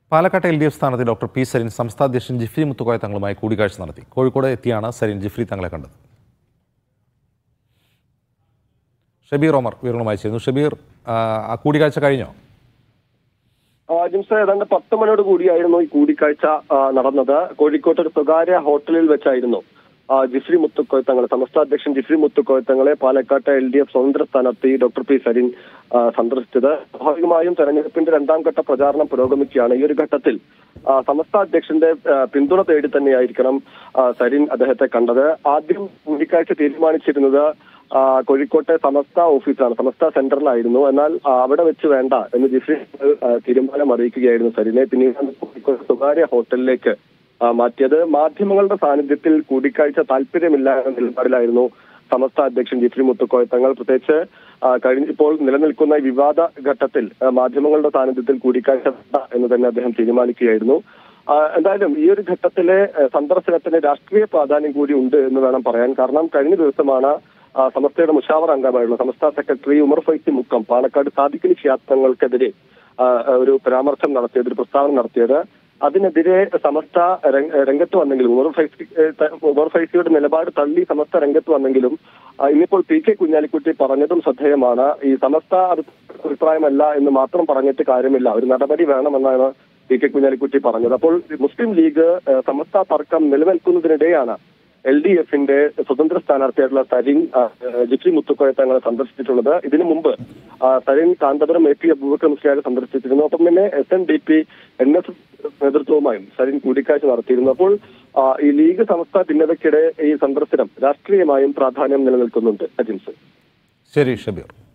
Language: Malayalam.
പാലക്കാട്ടെ എൽ ഡി എഫ് സ്ഥാനത്ത് ഡോക്ടർ പി സരിൻ സംസ്ഥാന അധ്യക്ഷൻ ജിഫ്രി മുത്തുക്കോയ തങ്ങളുമായി കൂടിക്കാഴ്ച നടത്തി കോഴിക്കോട് എത്തിയാണ് സരിൻ ജിഫ്രി തങ്ങളെ കണ്ടത് ഷബീർ ഒമർ വിവരങ്ങളുമായി ചേരുന്നു ഷബീർ ആ, ആ കൂടിക്കാഴ്ച കഴിഞ്ഞോ ജിംസ ഏതാണ്ട് പത്ത് മണിയോട് കൂടിയായിരുന്നു ഈ കൂടിക്കാഴ്ച ആ, നടന്നത് കോഴിക്കോട്ട് ഒരു സ്വകാര്യ ഹോട്ടലിൽ വെച്ചായിരുന്നു ആ, ജിഫ്രി മുത്തുക്കോയത്തങ്ങൾ സംസ്ഥാന അധ്യക്ഷൻ ജിഫ്രി മുത്തുക്കോയത്തങ്ങളെ പാലക്കാട്ടെ എൽ ഡി എഫ് സ്വതന്ത്ര സ്ഥാനാർത്ഥി ഡോക്ടർ പി സരിൻ ആ, സന്ദർശിച്ചത് സ്വാഭാവികമായും തെരഞ്ഞെടുപ്പിന്റെ രണ്ടാം ഘട്ട പ്രചാരണം പുരോഗമിക്കുകയാണ് ഈ ഒരു ഘട്ടത്തിൽ ആ, സമസ്ത അധ്യക്ഷന്റെ ആ, പിന്തുണ തേടി തന്നെയായിരിക്കണം ആ, സരിൻ അദ്ദേഹത്തെ കണ്ടത് ആദ്യം കൂടിക്കാഴ്ച തീരുമാനിച്ചിരുന്നത് ആ, കോഴിക്കോട്ടെ സമസ്ത ഓഫീസിലാണ് സമസ്ത സെന്ററിലായിരുന്നു എന്നാൽ ആ, അവിടെ വെച്ച് വേണ്ട എന്ന് ജിഫ്രി ആ, തീരുമാനം അറിയിക്കുകയായിരുന്നു സരിനെ പിന്നീട് കോഴിക്കോട് സ്വകാര്യ ഹോട്ടലിലേക്ക് ആ, മാറ്റിയത് മാധ്യമങ്ങളുടെ സാന്നിധ്യത്തിൽ കൂടിക്കാഴ്ച താല്പര്യമില്ല എന്ന നിലപാടിലായിരുന്നു സമസ്ത അധ്യക്ഷൻ ജിഫ്രി മുത്തുക്കോയ തങ്ങൾ പ്രത്യേകിച്ച് ആ, കഴിഞ്ഞ ഇപ്പോൾ നിലനിൽക്കുന്ന ഈ വിവാദ ഘട്ടത്തിൽ ആ, മാധ്യമങ്ങളുടെ സാന്നിധ്യത്തിൽ കൂടിക്കാഴ്ച വേണ്ട എന്ന് തന്നെ അദ്ദേഹം തീരുമാനിക്കുകയായിരുന്നു ആ, എന്തായാലും ഈ ഒരു ഘട്ടത്തിലെ ആ, സന്ദർശനത്തിന് രാഷ്ട്രീയ പ്രാധാന്യം കൂടി ഉണ്ട് എന്ന് വേണം പറയാൻ കാരണം കഴിഞ്ഞ ദിവസമാണ് ആ, സമസ്തയുടെ മുഷാവർ അംഗമായുള്ള സംസ്ഥാന സെക്രട്ടറി ഉമർ ഫൈസി മുക്കം പാലക്കാട് സാധിക്കലി ക്ഷേത്രങ്ങൾക്കെതിരെ ആ, ഒരു പരാമർശം നടത്തിയത് ഒരു പ്രസ്താവന നടത്തിയത് അതിനെതിരെ സമസ്ത രംഗ- രംഗത്ത് വന്നെങ്കിലും ഉമർ ഫൈസി ഏഹ്, ത- ഉമർ ഫൈസിയുടെ നിലപാട് തള്ളി സമസ്ത രംഗത്ത് വന്നെങ്കിലും ആ, ഇന്നിപ്പോൾ പി കെ കുഞ്ഞാലിക്കുട്ടി പറഞ്ഞതും ശ്രദ്ധേയമാണ് ഈ സമസ്ത അത് അഭിപ്രായമല്ല എന്ന് മാത്രം പറഞ്ഞിട്ട് കാര്യമില്ല ഒരു നടപടി വേണമെന്നാണ് പി കെ കുഞ്ഞാലിക്കുട്ടി പറഞ്ഞത് അപ്പോൾ മുസ്ലിം ലീഗ് ഏഹ്, സമസ്ത തർക്കം നിലനിൽക്കുന്നതിനിടെയാണ് എൽ ഡി എഫിന്റെ സ്വതന്ത്ര സ്ഥാനാർത്ഥിയായിട്ടുള്ള സരിൻ ആ, ഏഹ്, ജിഫ്രി മുത്തുക്കോയ തങ്ങളെ സന്ദർശിച്ചിട്ടുള്ളത് ഇതിനു മുമ്പ് ആ, സരിൻ കാന്തപുരം എ പി അബൂബക്കർ മുസ്ലിയാരെ സന്ദർശിച്ചിരുന്നു ഒപ്പം തന്നെ S N D P N S നേതൃത്വവുമായും സരിൻ കൂടിക്കാഴ്ച നടത്തിയിരുന്നു അപ്പോൾ ആ, ഈ ലീഗ് സംസ്ഥ ഭിന്നതയ്ക്കിടെ ഈ സന്ദർശനം രാഷ്ട്രീയമായും പ്രാധാന്യം നിലനിൽക്കുന്നുണ്ട് അജിംസ് ശരി ഷബീർ